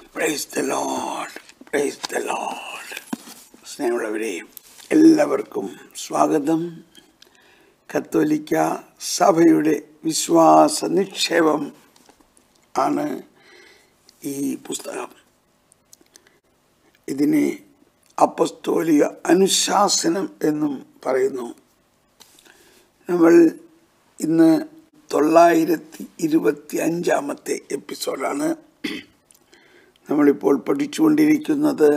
Price the Lord praise the Lord സ്നേഹമുള്ളവരെ എല്ലാവർക്കും സ്വാഗതം കത്തോലിക്ക സഭയുടെ വിശ്വാസ നിക്ഷേപം ആണ് ഈ പുസ്തകം ഇതിനെ അപ്പസ്തോലിക അനുശാസനം എന്നും പറയുന്നു നമ്മൾ ഇന്ന് തൊള്ളായിരത്തി ഇരുപത്തി അഞ്ചാമത്തെ എപ്പിസോഡാണ് നമ്മളിപ്പോൾ പഠിച്ചുകൊണ്ടിരിക്കുന്നത്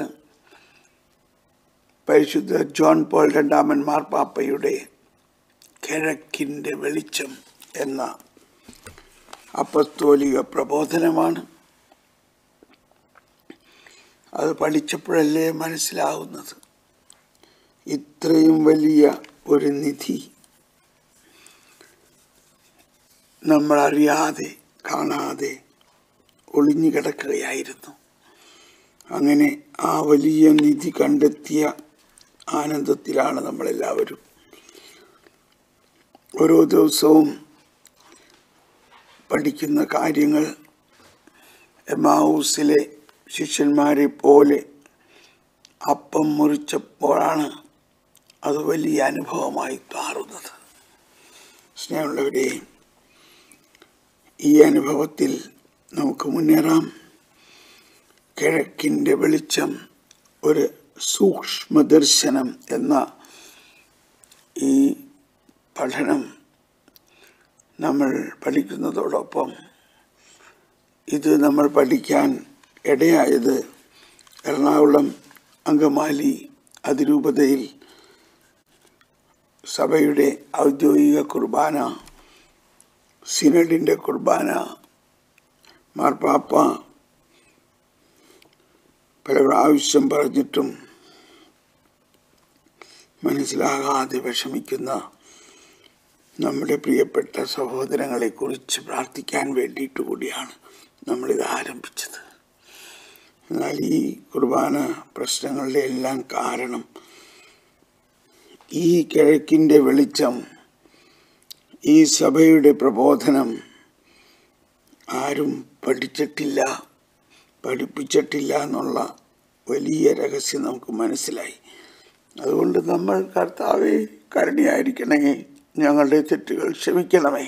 പരിശുദ്ധ ജോൺ പോൾ രണ്ടാമൻ മാർപ്പാപ്പയുടെ കിഴക്കിൻ്റെ വെളിച്ചം എന്ന അപ്പസ്തോലിക പ്രബോധനമാണ് അത് പഠിച്ചപ്പോഴല്ലേ മനസ്സിലാവുന്നത് ഇത്രയും വലിയ ഒരു നിധി നമ്മൾ അറിയാതെ കാണാതെ ഒളിഞ്ഞു കിടക്കുകയായിരുന്നു അങ്ങനെ ആ വലിയ നിധി കണ്ടെത്തിയ ആനന്ദത്തിലാണ് നമ്മളെല്ലാവരും ഓരോ ദിവസവും പഠിക്കുന്ന കാര്യങ്ങൾ എമാവൂസിലെ ശിഷ്യന്മാരെ പോലെ അപ്പം മുറിച്ചപ്പോഴാണ് അത് വലിയ അനുഭവമായി മാറുന്നത് സ്നേഹമുള്ളവരെ ഈ അനുഭവത്തിൽ നമുക്ക് മുന്നേറാം കിഴക്കിൻ്റെ വെളിച്ചം ഒരു സൂക്ഷ്മദർശനം എന്ന ഈ പഠനം നമ്മൾ പഠിക്കുന്നതോടൊപ്പം ഇത് നമ്മൾ പഠിക്കാൻ ഇടയായത് എറണാകുളം അങ്കമാലി അതിരൂപതയിൽ സഭയുടെ ഔദ്യോഗിക കുർബാന സിനഡിൻ്റെ കുർബാന മാർപ്പാപ്പ പല പ്രാവശ്യം പറഞ്ഞിട്ടും മനസ്സിലാകാതെ വിഷമിക്കുന്ന നമ്മുടെ പ്രിയപ്പെട്ട സഹോദരങ്ങളെക്കുറിച്ച് പ്രാർത്ഥിക്കാൻ വേണ്ടിയിട്ട് കൂടിയാണ് നമ്മളിത് ആരംഭിച്ചത് എന്നാൽ ഈ കുർബാന പ്രശ്നങ്ങളുടെ എല്ലാം കാരണം ഈ കിഴക്കിൻ്റെ വെളിച്ചം ഈ സഭയുടെ പ്രബോധനം ആരും പഠിച്ചിട്ടില്ല പഠിപ്പിച്ചിട്ടില്ല എന്നുള്ള വലിയ രഹസ്യം നമുക്ക് മനസ്സിലായി അതുകൊണ്ട് നമ്മൾ കർത്താവെ കരുണയായിരിക്കണമേ ഞങ്ങളുടെ തെറ്റുകൾ ക്ഷമിക്കണമേ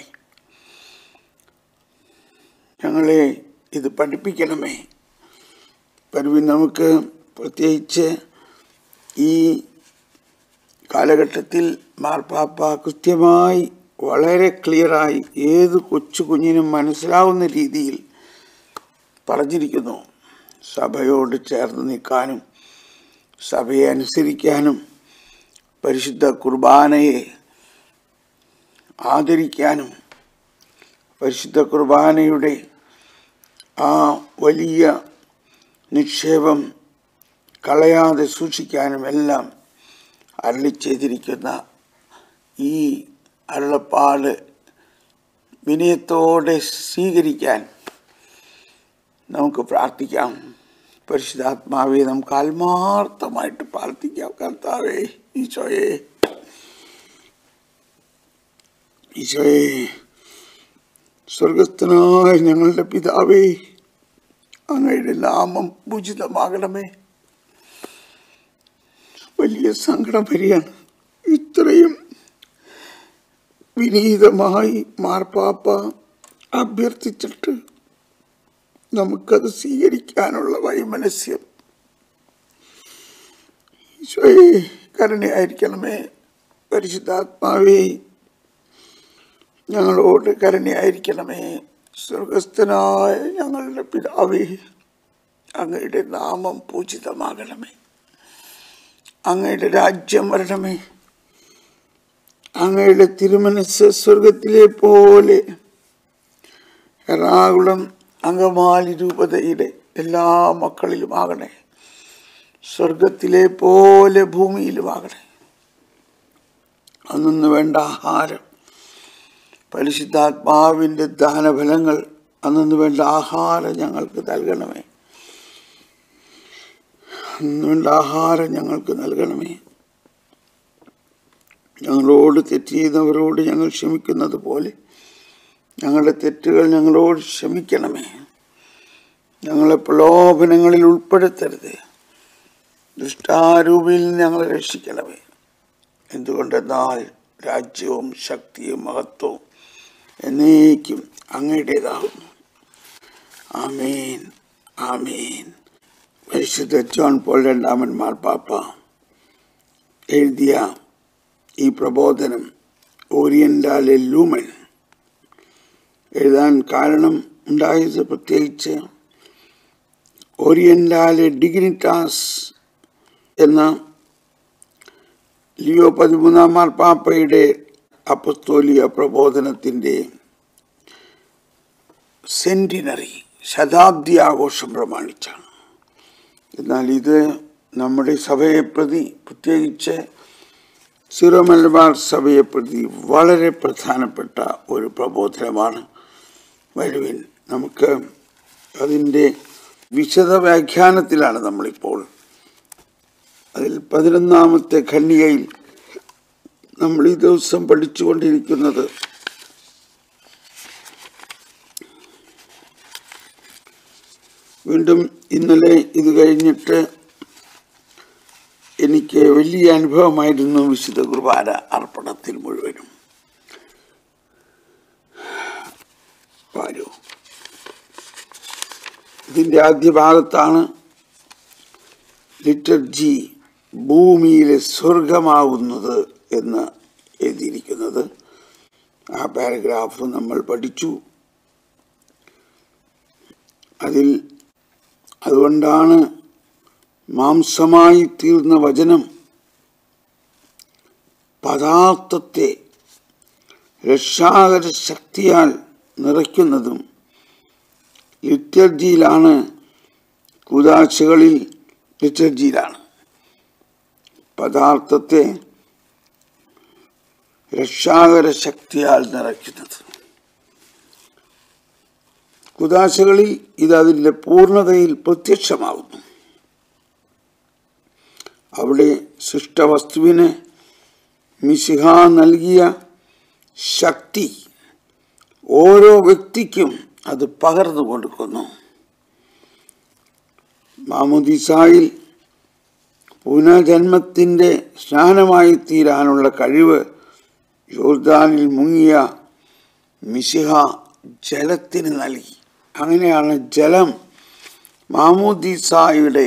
ഞങ്ങളെ ഇത് പഠിപ്പിക്കണമേ പരുവിൻ നമുക്ക് പ്രത്യേകിച്ച് ഈ കാലഘട്ടത്തിൽ മാർപ്പാപ്പ കൃത്യമായി വളരെ ക്ലിയറായി ഏത് കൊച്ചു കുഞ്ഞിനും മനസ്സിലാവുന്ന രീതിയിൽ പറഞ്ഞിരിക്കുന്നു സഭയോട് ചേർന്ന് നിൽക്കാനും സഭയെ അനുസരിക്കാനും പരിശുദ്ധ കുർബാനയെ ആദരിക്കാനും പരിശുദ്ധ കുർബാനയുടെ ആ വലിയ നിക്ഷേപം കളയാതെ സൂക്ഷിക്കാനും എല്ലാം അരളി ചെയ്തിരിക്കുന്ന ഈ അരുളപ്പാട് വിനയത്തോടെ സ്വീകരിക്കാൻ നമുക്ക് പ്രാർത്ഥിക്കാം പരിശുദ്ധാത്മാവെ നമുക്ക് ആത്മാർത്ഥമായിട്ട് പ്രാർത്ഥിക്കാം കർത്താവേ ഈശോയെ ഈശോയെ സ്വർഗസ്ഥനായ ഞങ്ങളുടെ പിതാവേ അങ്ങയുടെ നാമം പൂജിതമാകണമേ വലിയ സങ്കടം വരികയാണ് ഇത്രയും വിനീതമായി മാർപ്പാപ്പ അഭ്യർത്ഥിച്ചിട്ട് നമുക്കത് സ്വീകരിക്കാനുള്ള വൈമനസ്യം ഈശോയെ കരുണയായിരിക്കണമേ പരിശുദ്ധാത്മാവേ ഞങ്ങളോട് കരുണയായിരിക്കണമേ സ്വർഗസ്ഥനായ ഞങ്ങളുടെ പിതാവേ അങ്ങയുടെ നാമം പൂജിതമാകണമേ അങ്ങയുടെ രാജ്യം വരണമേ അങ്ങയുടെ തിരുമനസ് സ്വർഗത്തിലെ പോലെ എറണാകുളം അങ്കമാലി രൂപതയുടെ എല്ലാ മക്കളിലും ആകണേ സ്വർഗത്തിലെ പോലെ ഭൂമിയിലുമാകണേ അന്നു വേണ്ട ആഹാരം പരിശുദ്ധാത്മാവിൻ്റെ ദാനഫലങ്ങൾ അന്നു വേണ്ട ആഹാരം ഞങ്ങൾക്ക് നൽകണമേ അന്ന് വേണ്ട ആഹാരം ഞങ്ങൾക്ക് നൽകണമേ ഞങ്ങളോട് തെറ്റ് ചെയ്യുന്നവരോട് ഞങ്ങൾ ക്ഷമിക്കുന്നത് പോലെ ഞങ്ങളുടെ തെറ്റുകൾ ഞങ്ങളോട് ക്ഷമിക്കണമേ ഞങ്ങളെ പ്രലോഭനങ്ങളിൽ ഉൾപ്പെടുത്തരുത് ദുഷ്ടാരൂപിയിൽ നിന്ന് ഞങ്ങളെ രക്ഷിക്കണമേ എന്തുകൊണ്ടെന്നാൽ രാജ്യവും ശക്തിയും മഹത്വവും എന്നേക്കും അങ്ങയുടേതാകുന്നു ആമേൻ ആമേൻ പരിശുദ്ധ ജോൺ പോൾ രണ്ടാമൻ മാർപ്പാപ്പ എഴുതിയ ഈ പ്രബോധനം ഓറിയന്റാലെ ലൂമൻ എഴുതാൻ കാരണം ഉണ്ടായത് പ്രത്യേകിച്ച് ഓറിയന്റാലെ ഡിഗ്നിറ്റാസ് എന്ന ലിയോ പതിമൂന്നാം മാർപ്പാപ്പയുടെ അപ്പസ്തോലിയ പ്രബോധനത്തിൻ്റെ സെന്റിനറി ശതാബ്ദി ആഘോഷം പ്രമാണിച്ചാണ് എന്നാൽ ഇത് നമ്മുടെ സഭയെ പ്രതി പ്രത്യേകിച്ച് സിറോ മലബാർ സഭയെ പ്രതി വളരെ പ്രധാനപ്പെട്ട ഒരു പ്രബോധനമാണ് വരുവിൻ നമുക്ക് അതിൻ്റെ വിശദ വ്യാഖ്യാനത്തിലാണ് നമ്മളിപ്പോൾ അതിൽ പതിനൊന്നാമത്തെ ഖണ്ഡികയിൽ നമ്മൾ ഈ ദിവസം പഠിച്ചുകൊണ്ടിരിക്കുന്നത് വീണ്ടും ഇന്നലെ ഇത് കഴിഞ്ഞിട്ട് എനിക്ക് വലിയ അനുഭവമായിരുന്നു വിശുദ്ധ കുർബാന അർപ്പണത്തിൽ മുഴുവനും വാരൂ ഇതിൻ്റെ ആദ്യ ഭാഗത്താണ് ലിറ്റർജി ഭൂമിയിലെ സ്വർഗമാവുന്നത് എന്ന് എഴുതിയിരിക്കുന്നത് ആ പാരഗ്രാഫ് നമ്മൾ പഠിച്ചു അതിൽ അതുകൊണ്ടാണ് മാംസമായി തീർന്ന വചനം പദാർത്ഥത്തെ രക്ഷാകര ശക്തിയാൽ നിറയ്ക്കുന്നതും ലിറ്റർജിയിലാണ് കുതാശകളിൽ ലിറ്റർജിയിലാണ് പദാർത്ഥത്തെ രക്ഷാകര ശക്തിയാൽ നിറയ്ക്കുന്നത് കുതാശകളിൽ ഇത് അതിൻ്റെ പൂർണ്ണതയിൽ പ്രത്യക്ഷമാകുന്നു അവിടെ സൃഷ്ടവസ്തുവിന് മിശിഹ നൽകിയ ശക്തി ഓരോ വ്യക്തിക്കും അത് പകർന്നു കൊടുക്കുന്നു മാമുദിസായിൽ പുനർജന്മത്തിൻ്റെ സ്നാനമായി തീരാനുള്ള കഴിവ് യോർദാനിൽ മുങ്ങിയ മിശിഹ ജലത്തിന് നൽകി അങ്ങനെയാണ് ജലം മാമുദിസായുടെ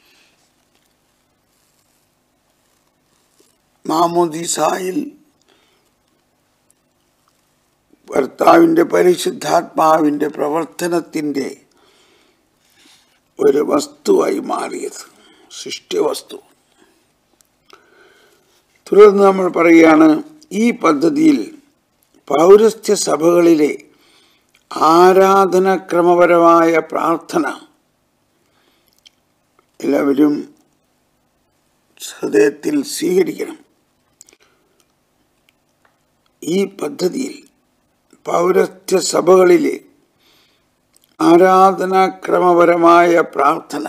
മാമുദിസായിൽ ഭർത്താവിൻ്റെ പരിശുദ്ധാത്മാവിൻ്റെ പ്രവർത്തനത്തിൻ്റെ ഒരു വസ്തുവായി മാറിയത് സൃഷ്ടിവസ്തു തുടർന്ന് നമ്മൾ പറയുകയാണ് ഈ പദ്ധതിയിൽ പൗരസ്ത്യ സഭകളിലെ ആരാധനക്രമപരമായ പ്രാർത്ഥന എല്ലാവരും ഹൃദയത്തിൽ സ്വീകരിക്കണം ഈ പദ്ധതിയിൽ പൗരസ്ത്യ സഭകളിലെ ആരാധനാക്രമപരമായ പ്രാർത്ഥന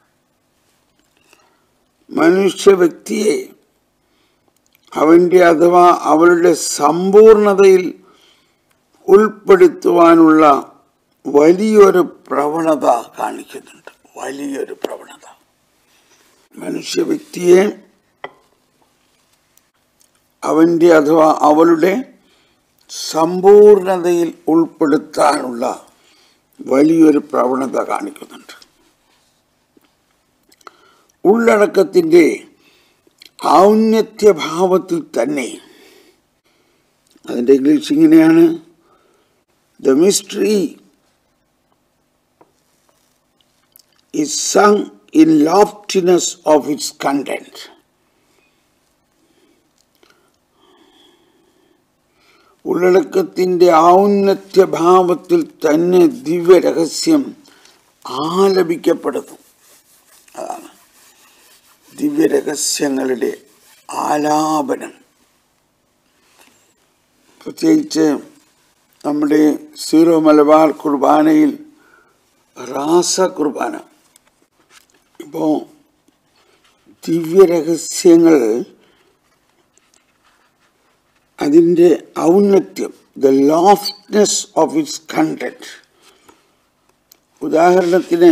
മനുഷ്യ വ്യക്തിയെ അവൻ്റെ അഥവാ അവളുടെ സമ്പൂർണതയിൽ ഉൾപ്പെടുത്തുവാനുള്ള വലിയൊരു പ്രവണത കാണിക്കുന്നുണ്ട് വലിയൊരു പ്രവണത മനുഷ്യ വ്യക്തിയെ അവൻ്റെ അഥവാ അവളുടെ സമ്പൂർണതയിൽ ഉൾപ്പെടുത്താനുള്ള വലിയൊരു പ്രവണത കാണിക്കുന്നുണ്ട് ഉള്ളടക്കത്തിൻ്റെ ഔന്നത്യഭാവത്തിൽ തന്നെ അതിൻ്റെ ഇംഗ്ലീഷ് ഇങ്ങനെയാണ് the mystery is sung in loftiness of its content. ഉള്ളടക്കത്തിൻ്റെ ഔന്നത്യഭാവത്തിൽ തന്നെ ദിവ്യരഹസ്യം ആലപിക്കപ്പെടുന്നു അതാണ് ദിവ്യരഹസ്യങ്ങളുടെ ആലാപനം പ്രത്യേകിച്ച് നമ്മുടെ സീറോ മലബാർ കുർബാനയിൽ റാസ കുർബാന ഇപ്പോൾ ദിവ്യരഹസ്യങ്ങൾ അതിൻ്റെ ഔന്നത്യം the loftiness of its content ഉദാഹരണത്തിന്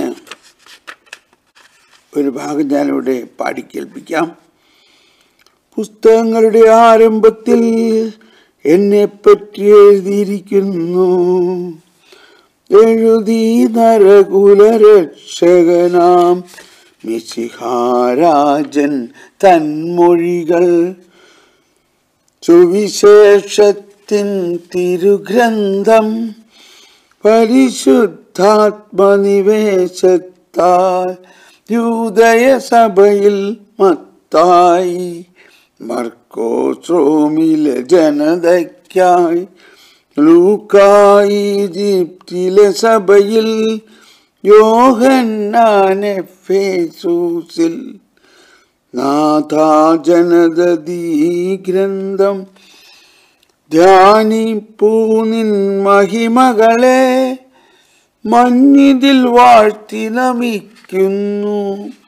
ഒരു ഭാഗം ഞാനിവിടെ പാടിക്കേൽപ്പിക്കാം പുസ്തകങ്ങളുടെ ആരംഭത്തിൽ എന്നെ പറ്റി എഴുതിയിരിക്കുന്നു എഴുതി നരകുലരക്ഷകനാം മിശിഹാരാജൻ തന്മൊഴികൾ സുവിശേഷത്തിൻ തിരുഗ്രന്ഥം പരിശുദ്ധാത്മനിവേശത്താൽ യൂതയ സഭയിൽ മത്തായി മർക്കോസ്രോമിലെ ജനതയ്ക്കായി ലൂക്കായി ഈജിപ്തിലെ സഭയിൽ യോഹന്നാനെ ഫേസൂസിൽ നാഥാ ജനതീ ഗ്രന്ഥം ധ്യാനിപ്പൂ നിൻ മഹിമകളെ മഞ്ഞിതിൽ വാഴ്ത്തി നമിക്കുന്നു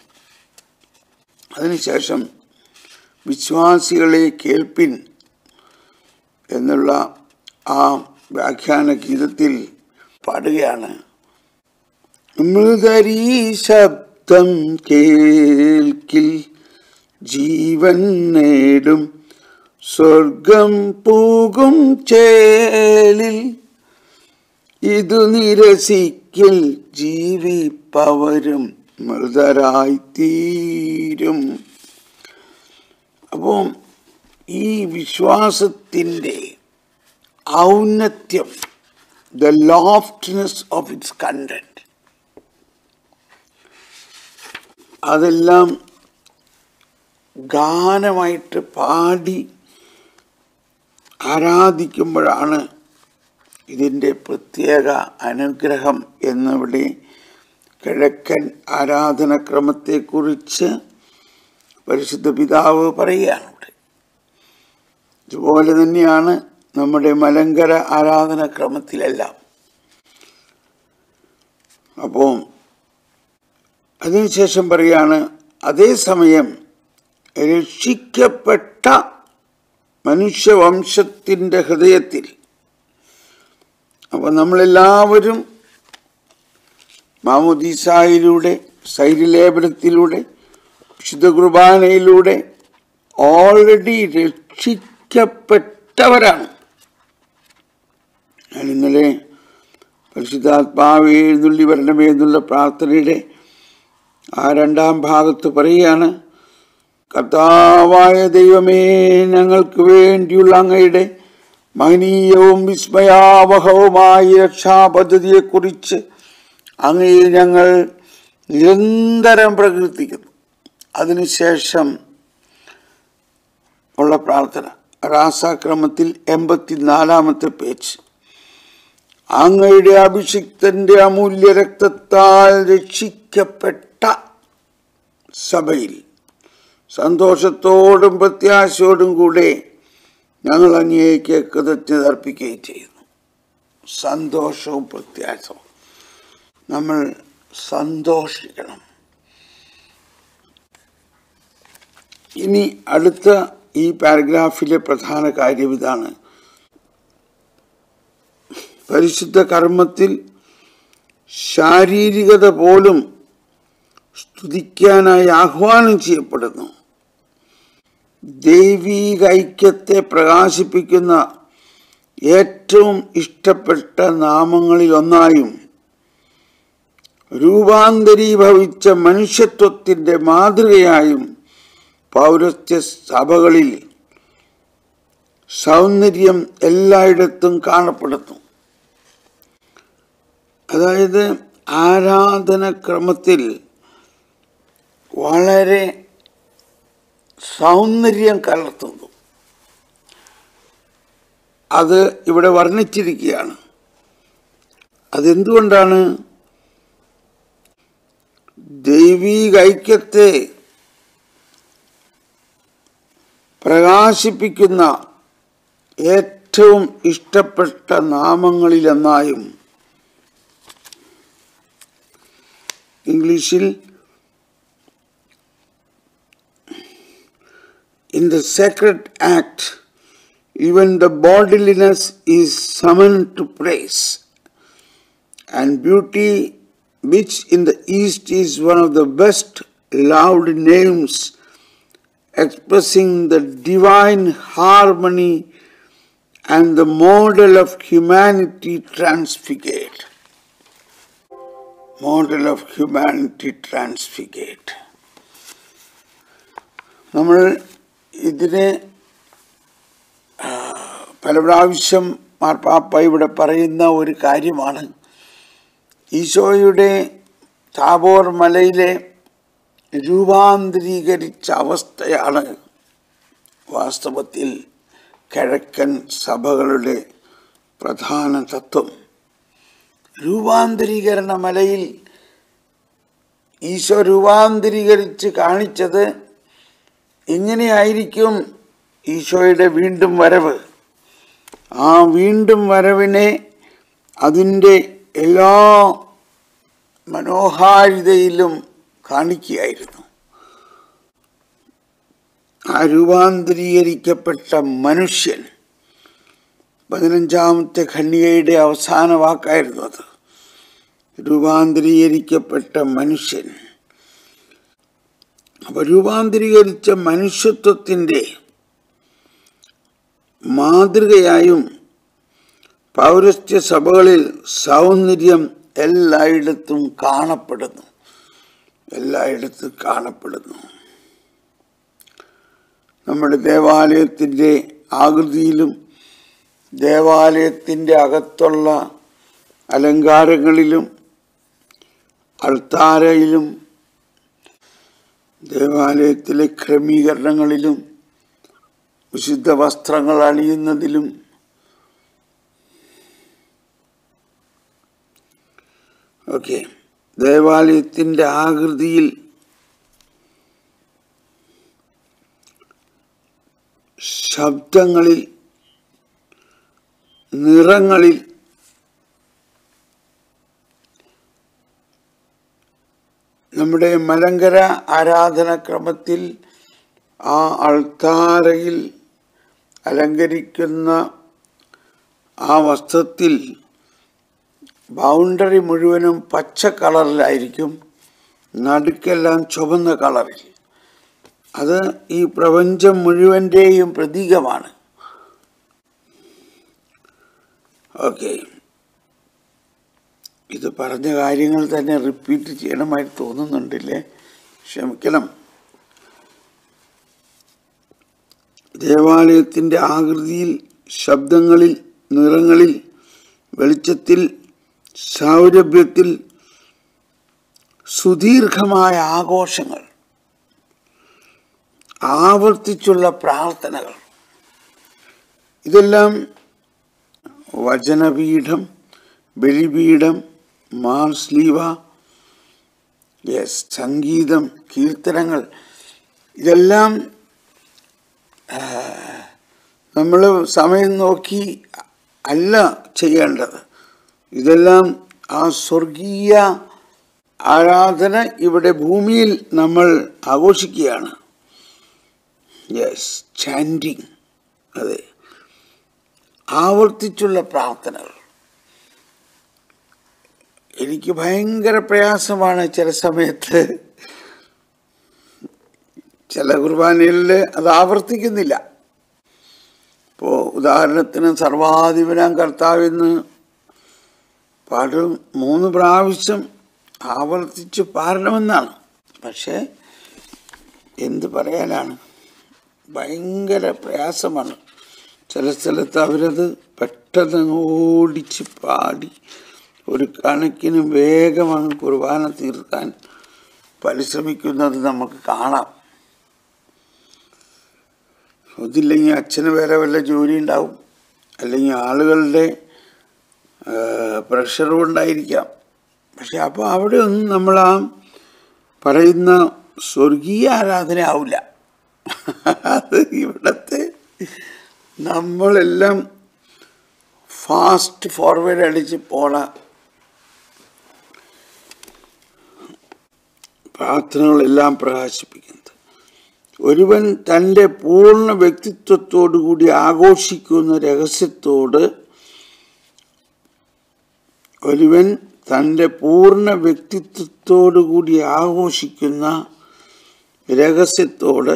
അതിനുശേഷം വിശ്വാസികളെ കേൾപ്പിൻ എന്നുള്ള ആ വ്യാഖ്യാന ഗീതത്തിൽ പാടുകയാണ് മൃതരീ ശബ്ദം കേൾക്കിൽ ജീവൻ നേടും സ്വർഗം പൂകും ചേലിൽ ഇതു നിരസിക്കിൽ ജീവിപ്പവരും മൃതരായി തീരും അപ്പോൾ ഈ വിശ്വാസത്തിൻ്റെ ഔന്നത്യം the loftiness of its content അതെല്ലാം ഗാനമായിട്ട് പാടി ആരാധിക്കുമ്പോഴാണ് ഇതിൻ്റെ പ്രത്യേക അനുഗ്രഹം എന്നിവിടെ കിഴക്കൻ ആരാധനക്രമത്തെക്കുറിച്ച് പരിശുദ്ധ പിതാവ് പറയുകയാണ് ഇവിടെ ഇതുപോലെ തന്നെയാണ് നമ്മുടെ മലങ്കര ആരാധനക്രമത്തിലെല്ലാം അപ്പോൾ അതിനുശേഷം പറയാണ് അതേസമയം രക്ഷിക്കപ്പെട്ട മനുഷ്യവംശത്തിൻ്റെ ഹൃദയത്തിൽ അപ്പോൾ നമ്മളെല്ലാവരും മാമുദീസായിലൂടെ സൈര്യലേപനത്തിലൂടെ വിശുദ്ധ കുർബാനയിലൂടെ ഓൾറെഡി രക്ഷിക്കപ്പെട്ടവരാണ് ഞാൻ ഇന്നലെ പരിശുദ്ധാത്മാവ് എഴുന്നള്ളി വരണമേ എന്നുള്ള പ്രാർത്ഥനയുടെ ആ രണ്ടാം ഭാഗത്ത് പറയുകയാണ് കർത്താവായ ദൈവമേ ഞങ്ങൾക്ക് വേണ്ടിയുള്ള അങ്ങയുടെ മഹനീയവും വിസ്മയാവഹവുമായ രക്ഷാപദ്ധതിയെക്കുറിച്ച് അങ്ങയെ ഞങ്ങൾ നിരന്തരം പ്രകീർത്തിക്കുന്നു അതിനുശേഷം ഉള്ള പ്രാർത്ഥന രാസാക്രമത്തിൽ എൺപത്തിനാലാമത്തെ പേജ് അങ്ങയുടെ അഭിഷിക്തന്റെ അമൂല്യ രക്തത്താൽ രക്ഷിക്കപ്പെട്ട സഭയിൽ സന്തോഷത്തോടും പ്രത്യാശയോടും കൂടെ ഞങ്ങൾ അങ്ങേക്ക് കൃതജ്ഞത അർപ്പിക്കുകയും ചെയ്യുന്നു സന്തോഷവും പ്രത്യാശവും നമ്മൾ സന്തോഷിക്കണം ഇനി അടുത്ത ഈ പാരഗ്രാഫിലെ പ്രധാന കാര്യം ഇതാണ് പരിശുദ്ധ കർമ്മത്തിൽ ശാരീരികത പോലും സ്തുതിക്കാനായി ആഹ്വാനം ചെയ്യപ്പെടുന്നു ദൈവീക ഐക്യത്തെ പ്രകാശിപ്പിക്കുന്ന ഏറ്റവും ഇഷ്ടപ്പെട്ട നാമങ്ങളിൽ ഒന്നായും രൂപാന്തരീഭവിച്ച മനുഷ്യത്വത്തിൻ്റെ മാതൃകയായും പൗരസ്ത്യ സഭകളിൽ സൗന്ദര്യം എല്ലായിടത്തും കാണപ്പെടുന്നു അതായത് ആരാധനക്രമത്തിൽ വളരെ സൗന്ദര്യം കലർത്തുന്നു അത് ഇവിടെ വർണ്ണിച്ചിരിക്കുകയാണ് അതെന്തുകൊണ്ടാണ് ദൈവീക ഐക്യത്തെ പ്രകാശിപ്പിക്കുന്ന ഏറ്റവും ഇഷ്ടപ്പെട്ട നാമങ്ങളിലെന്നായും ഇംഗ്ലീഷിൽ in the sacred act, even the bodiliness is summoned to praise, and beauty which in the East is one of the best loved names expressing the divine harmony and the model of humanity transfigured. Model of humanity transfigured. നമ്മൾ ഇതിനെ ആ, പല പ്രാവശ്യം മാർപ്പാപ്പ ഇവിടെ പറയുന്ന ഒരു കാര്യമാണ് ഈശോയുടെ താബോർ മലയിലെ രൂപാന്തരീകരിച്ച അവസ്ഥയാണ് വാസ്തവത്തിൽ കിഴക്കൻ സഭകളുടെ പ്രധാന തത്വം രൂപാന്തരീകരണ മലയിൽ ഈശോ രൂപാന്തരീകരിച്ച് കാണിച്ചത് എങ്ങനെയായിരിക്കും ഈശോയുടെ വീണ്ടും വരവ് ആ വീണ്ടും വരവിനെ അതിൻ്റെ എല്ലാ മനോഹാരിതയിലും കാണിക്കുകയായിരുന്നു ആ രൂപാന്തരീകരിക്കപ്പെട്ട മനുഷ്യൻ പതിനഞ്ചാമത്തെ ഖണ്ഡികയുടെ അവസാന വാക്കായിരുന്നു അത് രൂപാന്തരീകരിക്കപ്പെട്ട മനുഷ്യൻ അപ്പൊ രൂപാന്തരീകരിച്ച മനുഷ്യത്വത്തിൻ്റെ മാതൃകയായും പൗരസ്ത്യ സഭകളിൽ സൗന്ദര്യം എല്ലായിടത്തും കാണപ്പെടുന്നു എല്ലായിടത്തും കാണപ്പെടുന്നു നമ്മുടെ ദേവാലയത്തിൻ്റെ ആകൃതിയിലും ദേവാലയത്തിൻ്റെ അകത്തുള്ള അലങ്കാരങ്ങളിലും അൾത്താരയിലും ദേവാലയത്തിലെ ക്രമീകരണങ്ങളിലും വിശുദ്ധ വസ്ത്രങ്ങൾ അണിയുന്നതിലും ഓക്കെ ദേവാലയത്തിൻ്റെ ആകൃതിയിൽ ശബ്ദങ്ങളിൽ നിറങ്ങളിൽ നമ്മുടെ മലങ്കര ആരാധനക്രമത്തിൽ ആ അൾത്താരയിൽ അലങ്കരിക്കുന്ന ആ വസ്ത്രത്തിൽ ബൗണ്ടറി മുഴുവനും പച്ച കളറിലായിരിക്കും നടുക്കെല്ലാം ചുവന്ന കളറിൽ അത് ഈ പ്രപഞ്ചം മുഴുവൻ്റെയും പ്രതീകമാണ് ഓക്കെ ഇത് പറഞ്ഞ കാര്യങ്ങൾ തന്നെ റിപ്പീറ്റ് ചെയ്യണമായി തോന്നുന്നുണ്ടല്ലേ ക്ഷമിക്കണം ദേവാലയത്തിൻ്റെ ആകൃതിയിൽ ശബ്ദങ്ങളിൽ നിറങ്ങളിൽ വെളിച്ചത്തിൽ സൗരഭ്യത്തിൽ സുദീർഘമായ ആഘോഷങ്ങൾ ആവർത്തിച്ചുള്ള പ്രാർത്ഥനകൾ ഇതെല്ലാം വചനപീഠം ബലിപീഠം മാർസ്ലീവ യെസ് സംഗീതം കീർത്തനങ്ങൾ ഇതെല്ലാം നമ്മൾ സമയം നോക്കി അല്ല ചെയ്യേണ്ടത് ഇതെല്ലാം ആ സ്വർഗീയ ആരാധന ഇവിടെ ഭൂമിയിൽ നമ്മൾ ആഘോഷിക്കുകയാണ് യെസ് ചാൻഡിങ് അതെ ആവർത്തിച്ചുള്ള പ്രാർത്ഥനകൾ എനിക്ക് ഭയങ്കര പ്രയാസമാണ് ചില സമയത്ത് ചില കുർബാനകളിൽ അത് ആവർത്തിക്കുന്നില്ല ഇപ്പോൾ ഉദാഹരണത്തിന് സർവാധിപനാം കർത്താവെന്ന് പാടും മൂന്ന് പ്രാവശ്യം ആവർത്തിച്ച് പാടണമെന്നാണ് പക്ഷേ എന്ത് പറയാനാണ് ഭയങ്കര പ്രയാസമാണ് ചില സ്ഥലത്ത് അവരത് പെട്ടെന്ന് ഓടിച്ച് പാടി ഒരു കണക്കിന് വേഗമാണ് കുർബാന തീർക്കാൻ പരിശ്രമിക്കുന്നത് നമുക്ക് കാണാം അതില്ലെങ്കിൽ അച്ഛന് വേറെ വല്ല ജോലി ഉണ്ടാവും അല്ലെങ്കിൽ ആളുകളുടെ പ്രഷർ കൊണ്ടായിരിക്കാം പക്ഷെ അപ്പോൾ അവിടെ ഒന്നും നമ്മൾ ആ പറയുന്ന സ്വർഗീയ ആരാധന ആവില്ല അത് ഇവിടത്തെ നമ്മളെല്ലാം ഫാസ്റ്റ് ഫോർവേഡ് അടിച്ച് പോണ പ്രാർത്ഥനകളെല്ലാം പ്രകാശിപ്പിക്കുന്നത് ഒരുവൻ തൻ്റെ പൂർണ്ണ വ്യക്തിത്വത്തോടുകൂടി ആഘോഷിക്കുന്ന രഹസ്യത്തോട് ഒരുവൻ തൻ്റെ പൂർണ്ണ വ്യക്തിത്വത്തോടുകൂടി ആഘോഷിക്കുന്ന രഹസ്യത്തോട്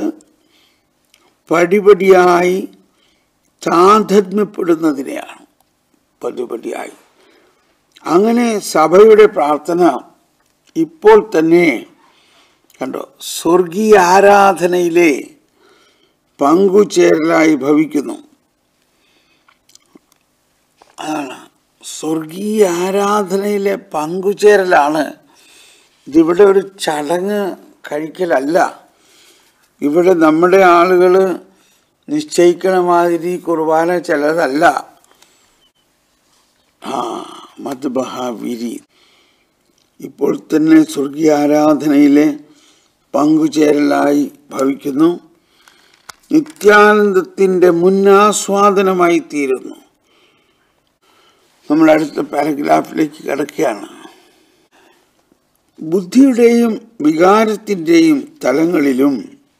പടിപടിയായി താധന്യപ്പെടുന്നതിനെയാണ് പടിപടിയായി അങ്ങനെ സഭയുടെ പ്രാർത്ഥന ഇപ്പോൾ തന്നെ കണ്ടോ സ്വർഗീയ ആരാധനയിലെ പങ്കുചേരലായി ഭവിക്കുന്നു അതാണ് സ്വർഗീയ ആരാധനയിലെ പങ്കുചേരലാണ് ഇതിവിടെ ഒരു ചടങ്ങ് കഴിക്കലല്ല ഇവിടെ നമ്മുടെ ആളുകൾ നിശ്ചയിക്കണ മാതിരി കുർബാന ചിലതല്ല ആ മദ്ബഹാവിരി ഇപ്പോൾ തന്നെ സ്വർഗീയ ആരാധനയിലെ പങ്കുചേരലായി ഭവിക്കുന്നു നിത്യാനന്ദത്തിൻ്റെ മുന്നാസ്വാദനമായി തീരുന്നു നമ്മൾ അടുത്ത പാരഗ്രാഫിലേക്ക് കിടക്കുകയാണ് ബുദ്ധിയുടെയും വികാരത്തിൻ്റെയും തലങ്ങളിലും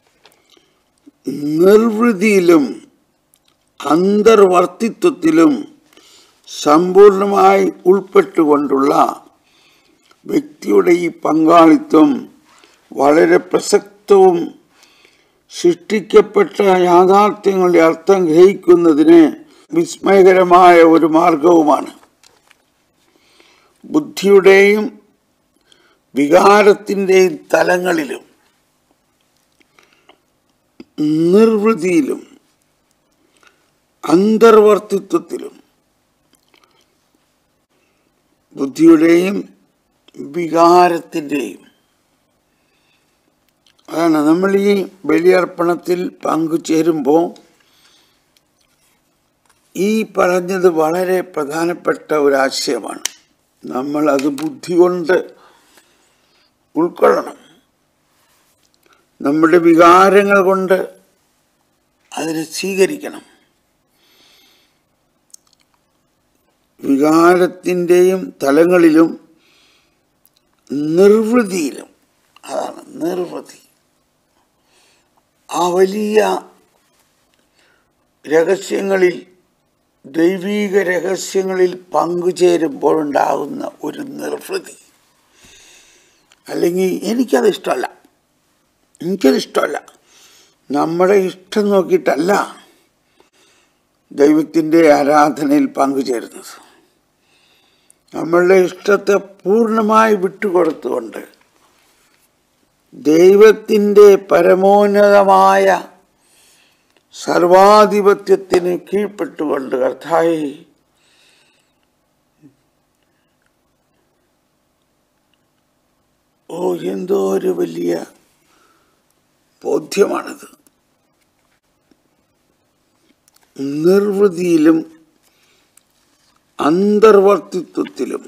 നിർവൃതിയിലും അന്തർവർത്തിത്വത്തിലും സമ്പൂർണമായി ഉൾപ്പെട്ടുകൊണ്ടുള്ള വ്യക്തിയുടെ ഈ പങ്കാളിത്തം വളരെ പ്രസക്തവും സൃഷ്ടിക്കപ്പെട്ട യാഥാർത്ഥ്യങ്ങളുടെ അർത്ഥം ഗ്രഹിക്കുന്നതിന് വിസ്മയകരമായ ഒരു മാർഗവുമാണ് ബുദ്ധിയുടെയും വികാരത്തിൻ്റെയും തലങ്ങളിലും നിർവൃതിയിലും അന്തർവർത്തിത്വത്തിലും ബുദ്ധിയുടെയും വികാരത്തിൻ്റെയും അതാണ് നമ്മൾ ഈ ബലിയർപ്പണത്തിൽ പങ്കുചേരുമ്പോൾ ഈ പറഞ്ഞത് വളരെ പ്രധാനപ്പെട്ട ഒരു ആശയമാണ് നമ്മൾ അത് ബുദ്ധി കൊണ്ട് ഉൾക്കൊള്ളണം നമ്മുടെ വികാരങ്ങൾ കൊണ്ട് അതിനെ സ്വീകരിക്കണം വികാരത്തിൻ്റെയും തലങ്ങളിലും നിർവൃതിയിലും അതാണ് നിർവൃതി ആ വലിയ രഹസ്യങ്ങളിൽ ദൈവീക രഹസ്യങ്ങളിൽ പങ്കുചേരുമ്പോഴുണ്ടാകുന്ന ഒരു നിർവൃതി അല്ലെങ്കിൽ എനിക്കത് ഇഷ്ടമല്ല എനിക്കത് ഇഷ്ടമല്ല നമ്മുടെ ഇഷ്ടം നോക്കിയിട്ടല്ല ദൈവത്തിൻ്റെ ആരാധനയിൽ പങ്കുചേരുന്നത് നമ്മളുടെ ഇഷ്ടത്തെ പൂർണ്ണമായി വിട്ടുകൊടുത്തുകൊണ്ട് ദൈവത്തിൻ്റെ പരമോന്നതമായ സർവാധിപത്യത്തിന് കീഴ്പ്പെട്ടുകൊണ്ട് കർത്തായി ഓ എന്തോ ഒരു വലിയ ബോധ്യമാണത് നിർവൃതിയിലും അന്തർവർത്തിത്വത്തിലും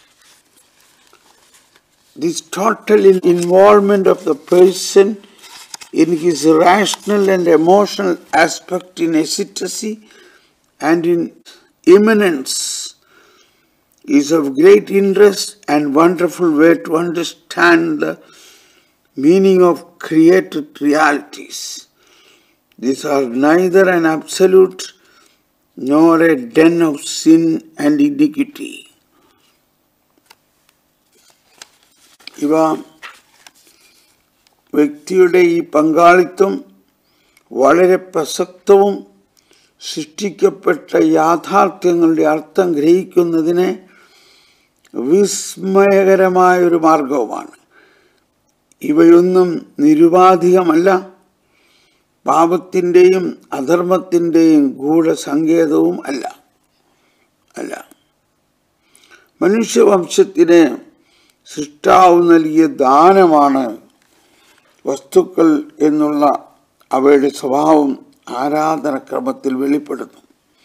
this total involvement of the person in his rational and emotional aspect in ecstasy and in immanence is of great interest and wonderful way to understand the meaning of created realities. These are neither an absolute nor a den of sin and iniquity. ഇവ വ്യക്തിയുടെ ഈ പങ്കാളിത്തം വളരെ പ്രസക്തവും സൃഷ്ടിക്കപ്പെട്ട യാഥാർത്ഥ്യങ്ങളുടെ അർത്ഥം ഗ്രഹിക്കുന്നതിന് വിസ്മയകരമായ ഒരു മാർഗവുമാണ് ഇവയൊന്നും നിരുപാധികമല്ല പാപത്തിൻ്റെയും അധർമ്മത്തിൻ്റെയും ഗൂഢസങ്കേതവും അല്ല അല്ല മനുഷ്യവംശത്തിന് സൃഷ്ടാവ് നൽകിയ ദാനമാണ് വസ്തുക്കൾ എന്നുള്ള അവയുടെ സ്വഭാവം ആരാധനക്രമത്തിൽ വെളിപ്പെടുന്നു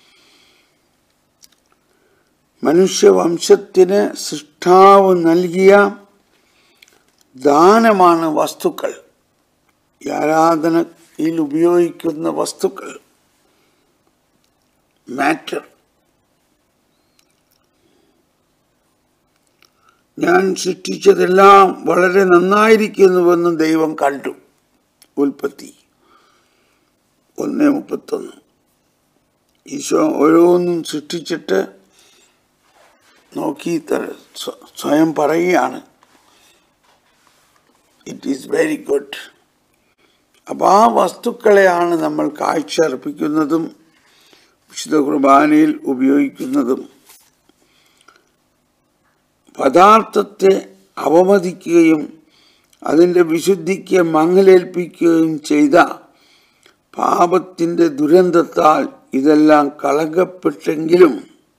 മനുഷ്യവംശത്തിന് സൃഷ്ടാവ് നൽകിയ ദാനമാണ് വസ്തുക്കൾ ഈ ആരാധനയിൽ ഉപയോഗിക്കുന്ന വസ്തുക്കൾ മാറ്റർ ഞാൻ സൃഷ്ടിച്ചതെല്ലാം വളരെ നന്നായിരിക്കുന്നുവെന്ന് ദൈവം കണ്ടു ഉൽപ്പത്തി ഒന്ന് മുപ്പത്തൊന്ന്. മുപ്പത്തൊന്ന് ഈശോ ഓരോന്നും സൃഷ്ടിച്ചിട്ട് നോക്കി ത- സ്വ- സ്വയം പറയുകയാണ് ഇറ്റ് ഈസ് വെരി ഗുഡ് അപ്പോൾ ആ വസ്തുക്കളെയാണ് നമ്മൾ കാഴ്ച അർപ്പിക്കുന്നതും വിശുദ്ധ കുർബാനയിൽ ഉപയോഗിക്കുന്നതും പദാർത്ഥത്തെ അവമതിക്കുകയും അതിൻ്റെ വിശുദ്ധിക്ക് മങ്ങലേൽപ്പിക്കുകയും ചെയ്ത പാപത്തിൻ്റെ ദുരന്തത്താൽ ഇതെല്ലാം കളങ്കപ്പെട്ടെങ്കിലും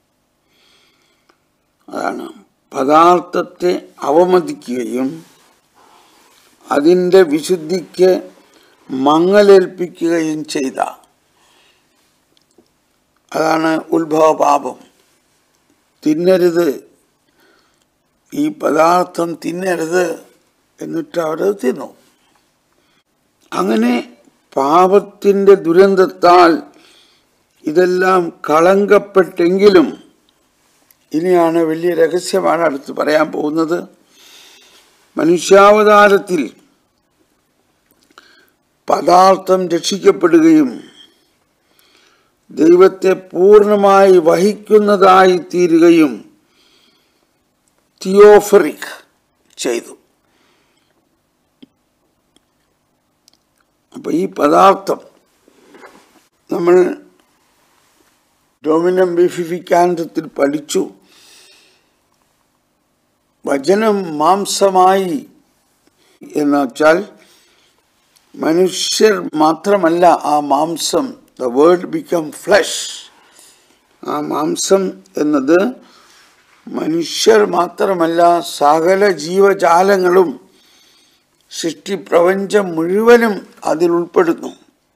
അതാണ് പദാർത്ഥത്തെ അവമതിക്കുകയും അതിൻ്റെ വിശുദ്ധിക്ക് മങ്ങലേൽപ്പിക്കുകയും ചെയ്ത അതാണ് ഉത്ഭവപാപം തിന്നരുത് ഈ പദാർത്ഥം തിന്നരുത് എന്നിട്ട് അവരത് തിന്നു അങ്ങനെ പാപത്തിൻ്റെ ദുരന്തത്താൽ ഇതെല്ലാം കളങ്കപ്പെട്ടെങ്കിലും ഇനിയാണ് വലിയ രഹസ്യമാണ് അടുത്ത് പറയാൻ പോകുന്നത് മനുഷ്യാവതാരത്തിൽ പദാർത്ഥം രക്ഷിക്കപ്പെടുകയും ദൈവത്തെ പൂർണ്ണമായി വഹിക്കുന്നതായി തീരുകയും തിയോഫറിക് ചെയ്തു അപ്പൊ ഈ പദാർത്ഥം നമ്മൾ ഡൊമിനം ബിഫിഫിക്കാന്തത്തിൽ പഠിച്ചു വചനം മാംസമായി എന്ന് വെച്ചാൽ മനുഷ്യർ മാത്രമല്ല ആ മാംസം ദ വേർഡ് ബിക്കം ഫ്ലഷ് ആ മാംസം എന്നത് മനുഷ്യർ മാത്രമല്ല സകല ജീവജാലങ്ങളും സൃഷ്ടിപ്രപഞ്ചം മുഴുവനും അതിൽ ഉൾപ്പെടുന്നു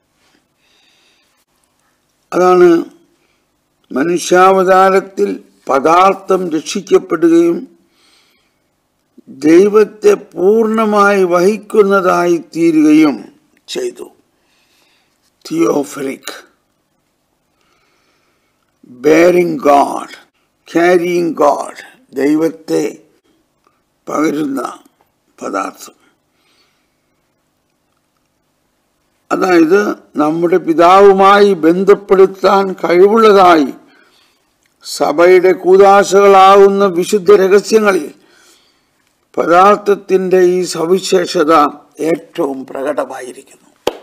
അതാണ് മനുഷ്യാവതാരത്തിൽ പദാർത്ഥം രക്ഷിക്കപ്പെടുകയും ദൈവത്തെ പൂർണ്ണമായി വഹിക്കുന്നതായി തീരുകയും ചെയ്തു theophoric bearing God carrying God ദൈവത്തെ പകരുന്ന പദാർത്ഥം അതായത് നമ്മുടെ പിതാവുമായി ബന്ധപ്പെടുത്താൻ കഴിവുള്ളതായി സഭയുടെ കൂതാശകളാകുന്ന വിശുദ്ധ രഹസ്യങ്ങളിൽ പദാർത്ഥത്തിൻ്റെ ഈ സവിശേഷത ഏറ്റവും പ്രകടമായിരിക്കുന്നു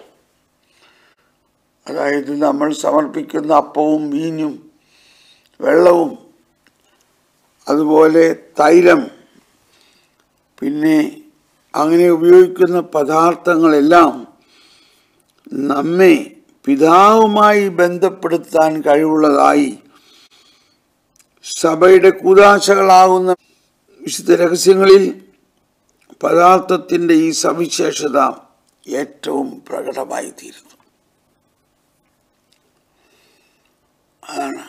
അതായത് നമ്മൾ സമർപ്പിക്കുന്ന അപ്പവും വീഞ്ഞും വെള്ളവും അതുപോലെ തൈലം പിന്നെ അങ്ങനെ ഉപയോഗിക്കുന്ന പദാർത്ഥങ്ങളെല്ലാം നമ്മെ പിതാവുമായി ബന്ധപ്പെടുത്താൻ കഴിവുള്ളതായി സഭയുടെ കൂതാശകളാകുന്ന വിശുദ്ധ രഹസ്യങ്ങളിൽ പദാർത്ഥത്തിൻ്റെ ഈ സവിശേഷത ഏറ്റവും പ്രകടമായി തീരുന്നു അതാണ്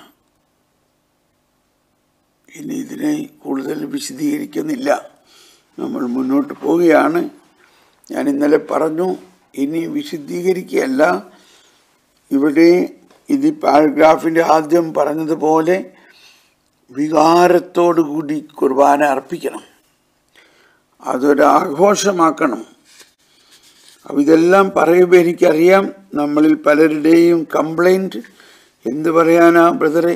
ഇനി ഇതിനെ കൂടുതൽ വിശദീകരിക്കുന്നില്ല നമ്മൾ മുന്നോട്ട് പോവുകയാണ് ഞാൻ ഇന്നലെ പറഞ്ഞു ഇനി വിശദീകരിക്കുകയല്ല ഇവിടെ ഇത് പാരഗ്രാഫിൻ്റെ ആദ്യം പറഞ്ഞതുപോലെ വികാരത്തോടുകൂടി കുർബാന അർപ്പിക്കണം അതൊരു ആഘോഷമാക്കണം അപ്പം ഇതെല്ലാം പറയുമ്പോൾ എനിക്കറിയാം നമ്മളിൽ പലരുടെയും കംപ്ലൈൻറ്റ് എന്ത് പറയാനാ ബ്രദറെ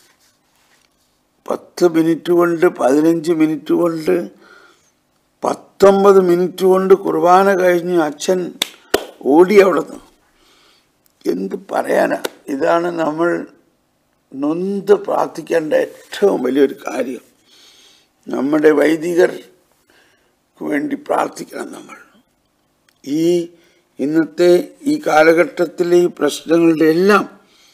പത്ത് മിനിറ്റ് കൊണ്ട് പതിനഞ്ച് മിനിറ്റ് കൊണ്ട് പത്തൊമ്പത് മിനിറ്റ് കൊണ്ട് കുർബാന കഴിഞ്ഞ് അച്ഛൻ ഓടി അവിടുന്ന് എന്ത് പറയാനാ ഇതാണ് നമ്മൾ നൊന്ത് പ്രാർത്ഥിക്കേണ്ട ഏറ്റവും വലിയൊരു കാര്യം നമ്മുടെ വൈദികർക്ക് വേണ്ടി പ്രാർത്ഥിക്കണം നമ്മൾ ഈ ഇന്നത്തെ ഈ കാലഘട്ടത്തിലെ ഈ പ്രശ്നങ്ങളുടെ എല്ലാം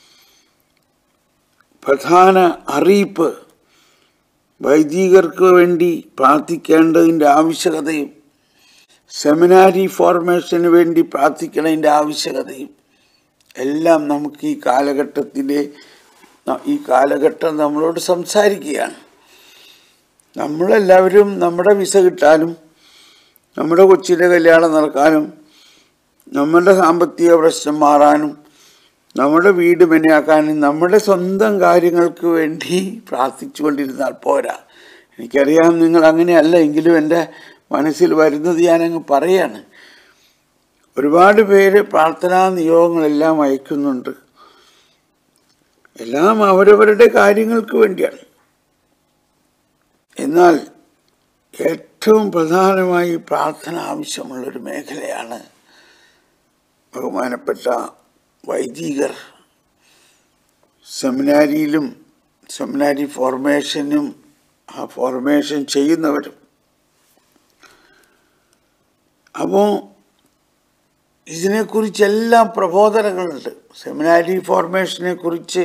പ്രധാന അറിയിപ്പ് വൈദികർക്ക് വേണ്ടി പ്രാർത്ഥിക്കേണ്ടതിൻ്റെ ആവശ്യകതയും സെമിനാരി ഫോർമേഷന് വേണ്ടി പ്രാർത്ഥിക്കേണ്ടതിൻ്റെ ആവശ്യകതയും എല്ലാം നമുക്ക് ഈ കാലഘട്ടത്തിലെ ഈ കാലഘട്ടം നമ്മളോട് സംസാരിക്കുകയാണ് നമ്മളെല്ലാവരും നമ്മുടെ വിസ കിട്ടാനും നമ്മുടെ കൊച്ചിൻ്റെ കല്യാണം നടക്കാനും നമ്മുടെ സാമ്പത്തിക പ്രശ്നം മാറാനും നമ്മുടെ വീട് മെനയാക്കാനും നമ്മുടെ സ്വന്തം കാര്യങ്ങൾക്ക് വേണ്ടി പ്രാർത്ഥിച്ചുകൊണ്ടിരുന്നാൽ പോരാ എനിക്കറിയാം നിങ്ങൾ അങ്ങനെയല്ല എങ്കിലും എൻ്റെ മനസ്സിൽ വരുന്നത് ഞാനങ്ങ് പറയാണ് ഒരുപാട് പേര് പ്രാർത്ഥനാ നിയോഗങ്ങളെല്ലാം അയക്കുന്നുണ്ട് എല്ലാം അവരവരുടെ കാര്യങ്ങൾക്ക് വേണ്ടിയാണ് എന്നാൽ ഏറ്റവും പ്രധാനമായി പ്രാർത്ഥന ആവശ്യമുള്ളൊരു മേഖലയാണ് ബഹുമാനപ്പെട്ട വൈദികർ സെമിനാരിയിലും സെമിനാരി ഫോർമേഷനും ആ ഫോർമേഷൻ ചെയ്യുന്നവരും അപ്പോൾ ഇതിനെക്കുറിച്ചെല്ലാം പ്രബോധനങ്ങളുണ്ട് സെമിനാരി ഫോർമേഷനെ കുറിച്ച്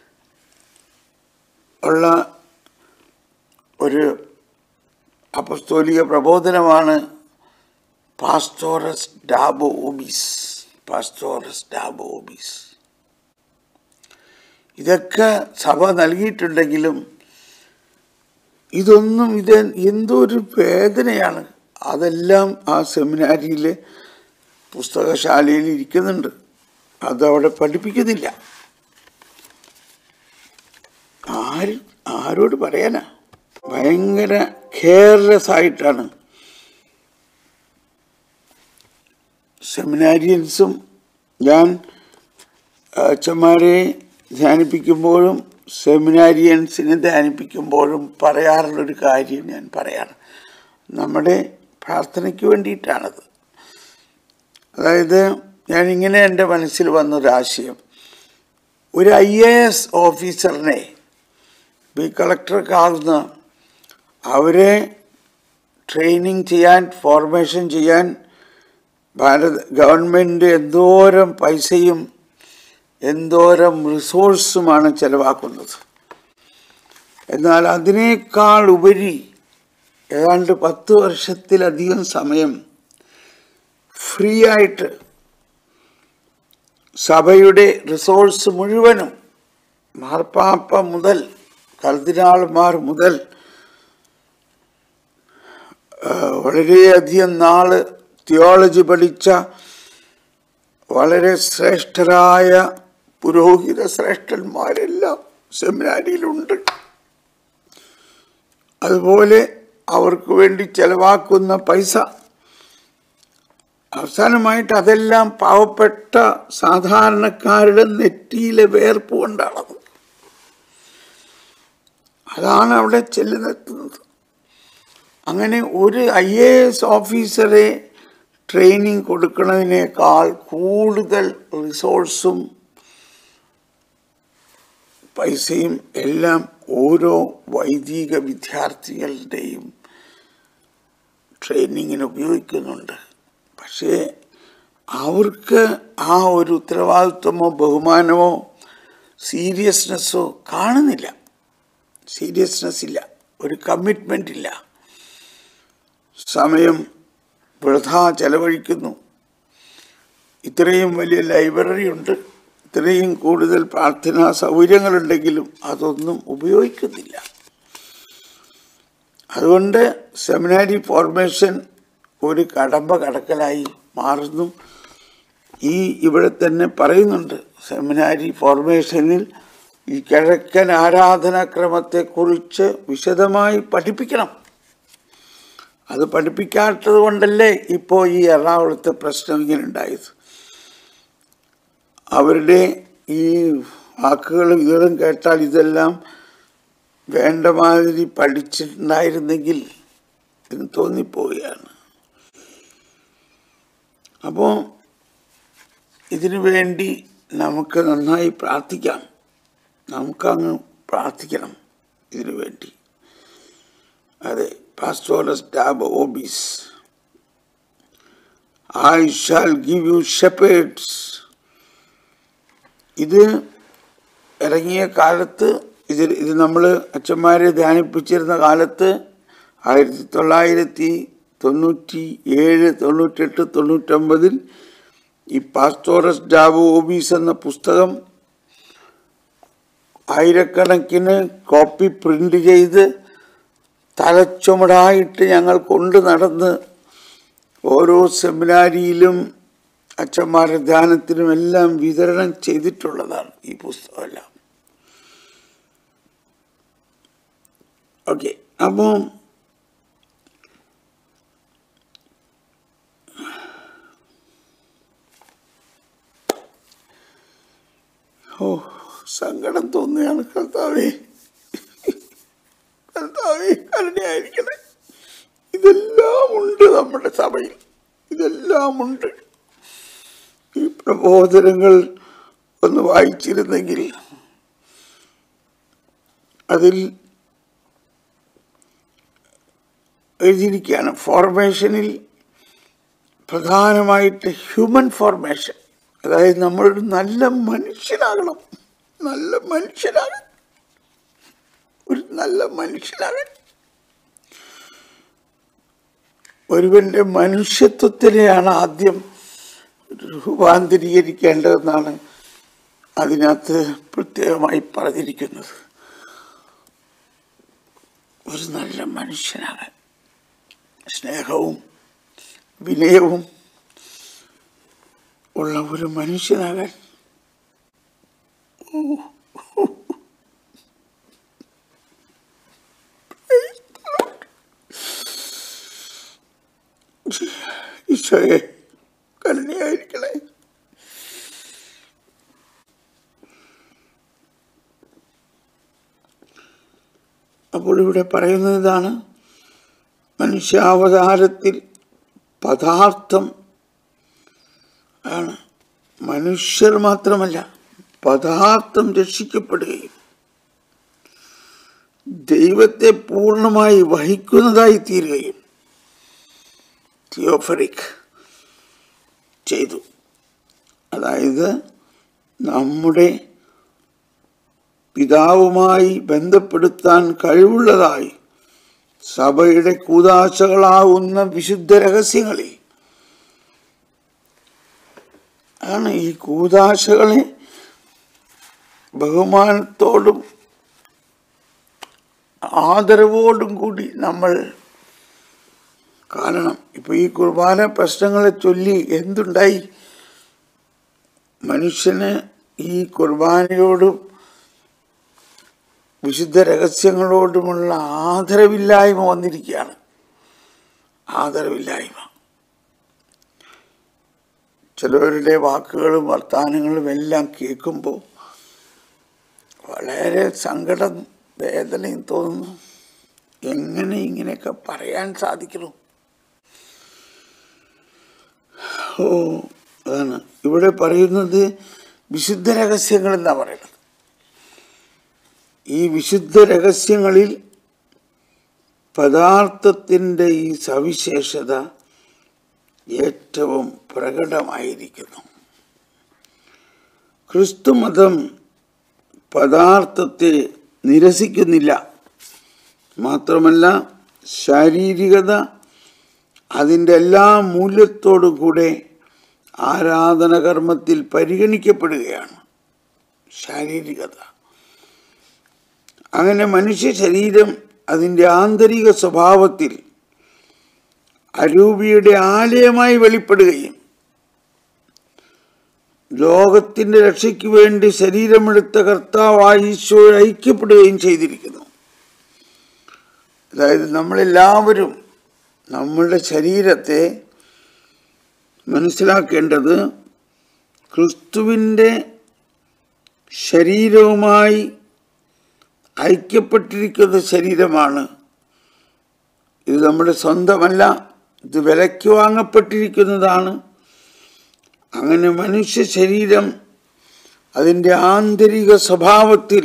ഉള്ള ഒരു അപസ്തോലിക പ്രബോധനമാണ് പാസ്റ്റോറസ് ഡാബോ ഓബീസ് പാസ്റ്റോറസ് ഡാബോ ഓബീസ് ഇതൊക്കെ സഭ നൽകിയിട്ടുണ്ടെങ്കിലും ഇതൊന്നും ഇത് എന്തോ ഒരു വേദനയാണ് അതെല്ലാം ആ സെമിനാരിയിലെ പുസ്തകശാലയിൽ ഇരിക്കുന്നുണ്ട് അതവിടെ പഠിപ്പിക്കുന്നില്ല ആര് ആരോട് പറയാനാ ഭയങ്കര കെയർലെസ് ആയിട്ടാണ് സെമിനാരിയൻസും ഞാൻ അച്ഛന്മാരെ ധ്യാനിപ്പിക്കുമ്പോഴും സെമിനാരിയൻസിനെ ധ്യാനിപ്പിക്കുമ്പോഴും പറയാറുള്ളൊരു കാര്യം ഞാൻ പറയാണ് നമ്മുടെ പ്രാർത്ഥനയ്ക്ക് വേണ്ടിയിട്ടാണത് അതായത് ഞാനിങ്ങനെ എൻ്റെ മനസ്സിൽ വന്നൊരാശയം ഒരു ഐ എ എസ് ഓഫീസറിനെ ബി കളക്ടർക്ക് ആകുന്ന അവരെ ട്രെയിനിങ് ചെയ്യാൻ ഫോർമേഷൻ ചെയ്യാൻ ഭാരത ഗവൺമെൻറ് എന്തോരം പൈസയും എന്തോരം റിസോഴ്സുമാണ് ചെലവാക്കുന്നത് എന്നാൽ അതിനേക്കാൾ ഉപരി ഏതാണ്ട് പത്ത് വർഷത്തിലധികം സമയം ഫ്രീ ആയിട്ട് സഭയുടെ റിസോഴ്സ് മുഴുവനും മാർപ്പാപ്പ മുതൽ കർദിനാൾമാർ മുതൽ ആ, വളരെയധികം നാള് തിയോളജി പഠിച്ച വളരെ ശ്രേഷ്ഠരായ പുരോഹിത ശ്രേഷ്ഠന്മാരെല്ലാം സെമിനാരിയിലുണ്ട് അതുപോലെ അവർക്ക് വേണ്ടി ചെലവാക്കുന്ന പൈസ അവസാനമായിട്ട് അതെല്ലാം പാവപ്പെട്ട സാധാരണക്കാരുടെ നെറ്റിയിലെ വേർപ്പ് കൊണ്ടാണത് അതാണ് അവിടെ ചെല്ലുന്നെത്തുന്നത് അങ്ങനെ ഒരു ഐ എ എസ് ഓഫീസറെ ട്രെയിനിങ് കൊടുക്കുന്നതിനേക്കാൾ കൂടുതൽ റിസോഴ്സും പൈസയും എല്ലാം ഓരോ വൈദിക വിദ്യാർത്ഥികളുടെയും ട്രെയിനിങ്ങിന് ഉപയോഗിക്കുന്നുണ്ട് പക്ഷേ അവർക്ക് ആ ഒരു ഉത്തരവാദിത്വമോ ബഹുമാനമോ സീരിയസ്നെസ്സോ കാണുന്നില്ല സീരിയസ്നെസ് ഇല്ല ഒരു കമ്മിറ്റ്മെൻ്റ് ഇല്ല സമയം വൃഥാ ചെലവഴിക്കുന്നു ഇത്രയും വലിയ ലൈബ്രറി ഉണ്ട് ഇത്രയും കൂടുതൽ പ്രാർത്ഥനാ സൗകര്യങ്ങളുണ്ടെങ്കിലും അതൊന്നും ഉപയോഗിക്കുന്നില്ല അതുകൊണ്ട് സെമിനാരി ഫോർമേഷൻ ഒരു കടമ്പ കടക്കലായി മാറുന്നു ഈ ഇവിടെ തന്നെ പറയുന്നുണ്ട് സെമിനാരി ഫോർമേഷനിൽ ഈ കിഴക്കൻ ആരാധനാക്രമത്തെക്കുറിച്ച് വിശദമായി പഠിപ്പിക്കണം അത് പഠിപ്പിക്കാത്തത് കൊണ്ടല്ലേ ഇപ്പോൾ ഈ എറണാകുളത്തെ പ്രശ്നം ഇങ്ങനെ ഉണ്ടായത് അവരുടെ ഈ വാക്കുകളും ഇതും കേട്ടാൽ ഇതെല്ലാം വേണ്ട മാതിരി പഠിച്ചിട്ടുണ്ടായിരുന്നെങ്കിൽ എന്ന് തോന്നിപ്പോവുകയാണ് അപ്പോൾ ഇതിനു വേണ്ടി നമുക്ക് നന്നായി പ്രാർത്ഥിക്കാം നമുക്കങ്ങ് പ്രാർത്ഥിക്കണം ഇതിനു വേണ്ടി അതെ പാസ്റ്റോറസ് ഡാബ് ഓബീസ് I shall give you shepherds ഇത് ഇറങ്ങിയ കാലത്ത് ഇത് ഇത് നമ്മൾ അച്ഛന്മാരെ ധ്യാനിപ്പിച്ചിരുന്ന കാലത്ത് ആയിരത്തി തൊള്ളായിരത്തി തൊണ്ണൂറ്റി ഏഴ് തൊണ്ണൂറ്റെട്ട് തൊണ്ണൂറ്റൊമ്പതിൽ ഈ പാസ്റ്റോറസ് ഡാബ് ഓബീസ് എന്ന പുസ്തകം ആയിരക്കണക്കിന് കോപ്പി പ്രിന്റ് ചെയ്ത് തലച്ചുമടായിട്ട് ഞങ്ങൾ കൊണ്ടു നടന്ന് ഓരോ സെമിനാരിയിലും അച്ഛന്മാരുടെ ധ്യാനത്തിനും എല്ലാം വിതരണം ചെയ്തിട്ടുള്ളതാണ് ഈ പുസ്തകമെല്ലാം ഓക്കെ അപ്പം ഓ സങ്കടം തോന്നുകയാണ് കർത്താവേ കർത്താവേ കരുണ ഇതെല്ലാമുണ്ട് ഈ പ്രബോധനങ്ങൾ ഒന്ന് വായിച്ചിരുന്നെങ്കിൽ അതിൽ എഴുതിയിരിക്കുകയാണ് ഫോർമേഷനിൽ പ്രധാനമായിട്ട് ഹ്യൂമൻ ഫോർമേഷൻ അതായത് നമ്മളൊരു നല്ല മനുഷ്യനാകണം നല്ല മനുഷ്യനാകണം ഒരു നല്ല മനുഷ്യനാകണം ഒരുവന്റെ മനുഷ്യത്വത്തിനെയാണ് ആദ്യം രൂപാന്തരീകരിക്കേണ്ടതെന്നാണ് അതിനകത്ത് പ്രത്യേകമായി പറഞ്ഞിരിക്കുന്നത് ഒരു നല്ല മനുഷ്യനാകാൻ സ്നേഹവും വിനയവും ഉള്ള ഒരു മനുഷ്യനാകാൻ ഈശോയെ കരുണയായിരിക്കണേ അപ്പോൾ ഇവിടെ പറയുന്നത് ഇതാണ് മനുഷ്യാവതാരത്തിൽ പദാർത്ഥം ആണ് മനുഷ്യർ മാത്രമല്ല പദാർത്ഥം രക്ഷിക്കപ്പെടുകയും ദൈവത്തെ പൂർണ്ണമായി വഹിക്കുന്നതായി തീരുകയും തിയോഫറിക് ചെയ്തു അതായത് നമ്മുടെ പിതാവുമായി ബന്ധപ്പെടുത്താൻ കഴിവുള്ളതായി സഭയുടെ കൂതാശകളാവുന്ന വിശുദ്ധ രഹസ്യങ്ങളിൽ ആണ് ഈ കൂതാശകളെ ബഹുമാനത്തോടും ആദരവോടും കൂടി നമ്മൾ കാരണം ഇപ്പൊ ഈ കുർബാന പ്രശ്നങ്ങളെ ചൊല്ലി എന്തുണ്ടായി മനുഷ്യന് ഈ കുർബാനയോടും വിശുദ്ധ രഹസ്യങ്ങളോടുമുള്ള ആദരവില്ലായ്മ വന്നിരിക്കുകയാണ് ആദരവില്ലായ്മ ചിലവരുടെ വാക്കുകളും വർത്തമാനങ്ങളും എല്ലാം കേൾക്കുമ്പോൾ വളരെ സങ്കടം വേദനയും തോന്നുന്നു എങ്ങനെ ഇങ്ങനെയൊക്കെ പറയാൻ സാധിക്കണം ഓ അതാണ് ഇവിടെ പറയുന്നത് വിശുദ്ധ രഹസ്യങ്ങൾ എന്നാ പറയുന്നത് ഈ വിശുദ്ധ രഹസ്യങ്ങളിൽ പദാർത്ഥത്തിൻ്റെ ഈ സവിശേഷത ഏറ്റവും പ്രകടമായിരിക്കുന്നു ക്രിസ്തുമതം പദാർത്ഥത്തെ നിരസിക്കുന്നില്ല മാത്രമല്ല ശാരീരികത അതിൻ്റെ എല്ലാ മൂല്യത്തോടും കൂടെ ആരാധനകർമ്മത്തിൽ പരിഗണിക്കപ്പെടുകയാണ് ശാരീരികത അങ്ങനെ മനുഷ്യ ശരീരം അതിൻ്റെ ആന്തരിക സ്വഭാവത്തിൽ അരൂപിയുടെ ആലയമായി വെളിപ്പെടുകയും ലോകത്തിൻ്റെ രക്ഷയ്ക്ക് വേണ്ടി ശരീരമെടുത്ത കർത്താവായി ഈശോ ഐക്യപ്പെടുകയും ചെയ്തിരിക്കുന്നു അതായത് നമ്മളെല്ലാവരും നമ്മളുടെ ശരീരത്തെ മനസ്സിലാക്കേണ്ടത് ക്രിസ്തുവിൻ്റെ ശരീരവുമായി ഐക്യപ്പെട്ടിരിക്കുന്ന ശരീരമാണ് ഇത് നമ്മുടെ സ്വന്തമല്ല ഇത് വിലയ്ക്ക് വാങ്ങപ്പെട്ടിരിക്കുന്നതാണ് അങ്ങനെ മനുഷ്യ ശരീരം അതിൻ്റെ ആന്തരിക സ്വഭാവത്തിൽ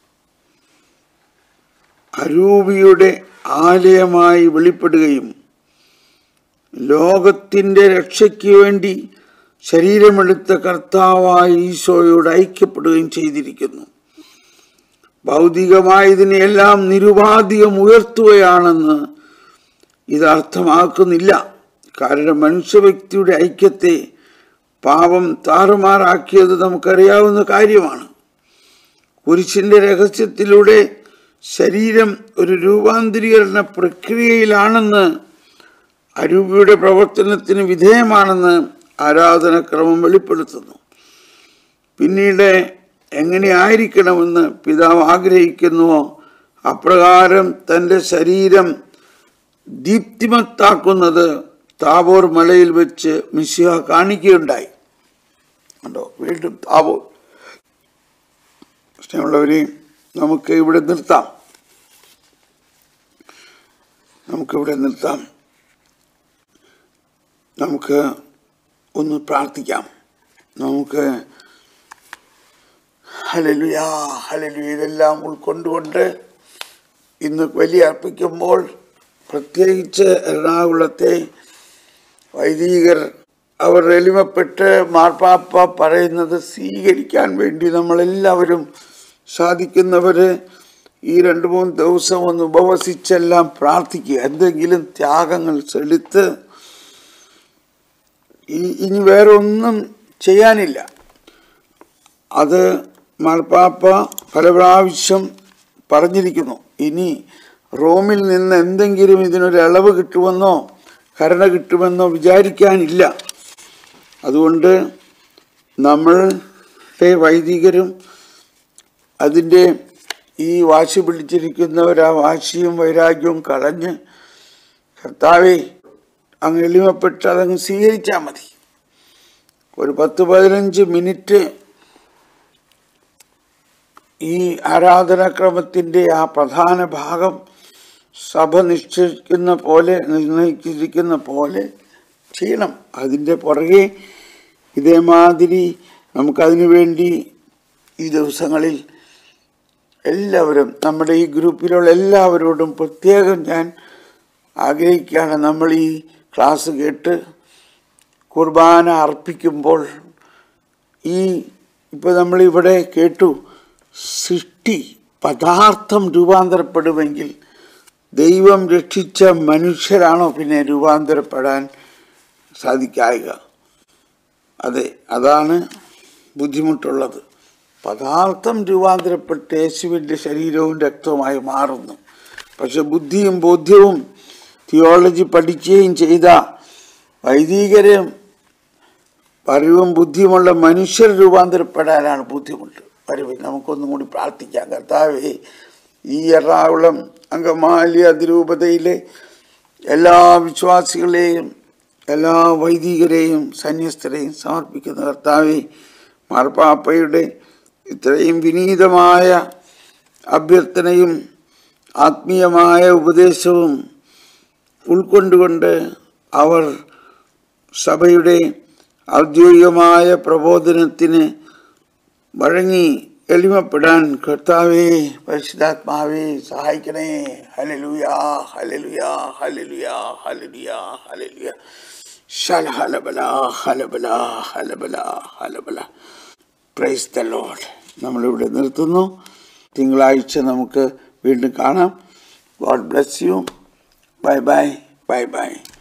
അരൂപിയുടെ ആലയമായി വെളിപ്പെടുകയും ലോകത്തിൻ്റെ രക്ഷയ്ക്ക് വേണ്ടി ശരീരമെടുത്ത കർത്താവായ ഈശോയോട് ഐക്യപ്പെടുകയും ചെയ്തിരിക്കുന്നു ഭൗതികമായതിനെയെല്ലാം നിരുപാധികം ഉയർത്തുകയാണെന്ന് ഇത് അർത്ഥമാക്കുന്നില്ല കാരണം മനുഷ്യ വ്യക്തിയുടെ ഐക്യത്തെ പാപം താറുമാറാക്കിയത് നമുക്കറിയാവുന്ന കാര്യമാണ് കുരിശിന്റെ രഹസ്യത്തിലൂടെ ശരീരം ഒരു രൂപാന്തരീകരണ പ്രക്രിയയിലാണെന്ന് അരൂപിയുടെ പ്രവർത്തനത്തിന് വിധേയമാണെന്ന് ആരാധനക്രമം വെളിപ്പെടുത്തുന്നു പിന്നീട് എങ്ങനെ ആയിരിക്കണമെന്ന് പിതാവ് ആഗ്രഹിക്കുന്നുവോ അപ്രകാരം തൻ്റെ ശരീരം ദീപ്തിമത്താക്കുന്നത് താബോർ മലയിൽ വെച്ച് മിശിഹ കാണിക്കുകയുണ്ടായി കണ്ടോ വീണ്ടും താബോർ സ്നേഹമുള്ളവരെ നമുക്ക് ഇവിടെ നിർത്താം നമുക്കിവിടെ നിർത്താം നമുക്ക് ഒന്ന് പ്രാർത്ഥിക്കാം നമുക്ക് ഹലലുയാ ഹലലു ഇതെല്ലാം ഉൾക്കൊണ്ടുകൊണ്ട് ഇന്ന് ബലി അർപ്പിക്കുമ്പോൾ പ്രത്യേകിച്ച് എറണാകുളത്തെ വൈദികർ അവർ എളിമപ്പെട്ട് മാർപ്പാപ്പ പറയുന്നത് സ്വീകരിക്കാൻ വേണ്ടി നമ്മളെല്ലാവരും സാധിക്കുന്നവർ ഈ രണ്ട് മൂന്ന് ദിവസം ഒന്ന് ഉപവസിച്ചെല്ലാം പ്രാർത്ഥിക്കുക എന്തെങ്കിലും ത്യാഗങ്ങൾ ചെലുത്ത് ഈ- ഇനി വേറെ ഒന്നും ചെയ്യാനില്ല അത് മാർപ്പാപ്പ പല പ്രാവശ്യം പറഞ്ഞിരിക്കുന്നു ഇനി റോമിൽ നിന്ന് എന്തെങ്കിലും ഇതിനൊരു ഇളവ് കിട്ടുമെന്നോ കരുണ കിട്ടുമെന്നോ വിചാരിക്കാനില്ല അതുകൊണ്ട് നമ്മളുടെ വൈദികരും അതിൻ്റെ ഈ വാശി പിടിച്ചിരിക്കുന്നവർ ആ വാശിയും വൈരാഗ്യവും കളഞ്ഞ് കർത്താവെ അങ്ങ് എളിമപ്പെട്ട് അതങ്ങ് സ്വീകരിച്ചാൽ മതി ഒരു പത്ത് പതിനഞ്ച് മിനിറ്റ് ഈ ആരാധനാക്രമത്തിൻ്റെ ആ പ്രധാന ഭാഗം സഭ നിശ്ചയിക്കുന്ന പോലെ നിർണയിച്ചിരിക്കുന്ന പോലെ ചെയ്യണം അതിൻ്റെ പുറകെ ഇതേമാതിരി നമുക്കതിനു വേണ്ടി ഈ ദിവസങ്ങളിൽ എല്ലാവരും നമ്മുടെ ഈ ഗ്രൂപ്പിലുള്ള എല്ലാവരോടും പ്രത്യേകം ഞാൻ ആഗ്രഹിക്കുകയാണ് നമ്മൾ ഈ ക്ലാസ് കേട്ട് കുർബാന അർപ്പിക്കുമ്പോൾ ഈ ഇപ്പോൾ നമ്മളിവിടെ കേട്ടു സൃഷ്ടി പദാർത്ഥം രൂപാന്തരപ്പെടുമെങ്കിൽ ദൈവം രക്ഷിച്ച മനുഷ്യരാണോ പിന്നെ രൂപാന്തരപ്പെടാൻ സാധിക്കായിക അതെ അതാണ് ബുദ്ധിമുട്ടുള്ളത് പദാർത്ഥം രൂപാന്തരപ്പെട്ട് യേശുവിൻ്റെ ശരീരവും രക്തവുമായി മാറുന്നു പക്ഷെ ബുദ്ധിയും ബോധ്യവും തിയോളജി പഠിക്കുകയും ചെയ്ത വൈദികരും അറിവും ബുദ്ധിയുമുള്ള മനുഷ്യർ രൂപാന്തരപ്പെടാനാണ് ബുദ്ധിമുട്ട് വരുവിൽ നമുക്കൊന്നും കൂടി പ്രാർത്ഥിക്കാം കർത്താവേ ഈ എറണാകുളം അങ്കമാലി അതിരൂപതയിലെ എല്ലാ വിശ്വാസികളെയും എല്ലാ വൈദികരെയും സന്യസ്തരെയും സമർപ്പിക്കുന്ന കർത്താവെ മാർപ്പാപ്പയുടെ ഇത്രയും വിനീതമായ അഭ്യർത്ഥനയും ആത്മീയമായ ഉപദേശവും ഉൾക്കൊണ്ടുകൊണ്ട് അവർ സഭയുടെ ഔദ്യോഗികമായ പ്രബോധനത്തിന് വഴങ്ങി എളിമപ്പെടാൻ കർത്താവേ പരിശുദ്ധാത്മാവേ സഹായിക്കണേ ഹലലുയാ ഹലലുയാ ഹലലുയാ ഹലലുയാ ഹലലുയാ ശല ഹലബല ഹലബല ഹലബല ഹലബല പ്രൈസ് ദ ലോഡ് നമ്മളിവിടെ നിർത്തുന്നു തിങ്കളാഴ്ച നമുക്ക് വീണ്ടും കാണാം God bless you bye bye bye by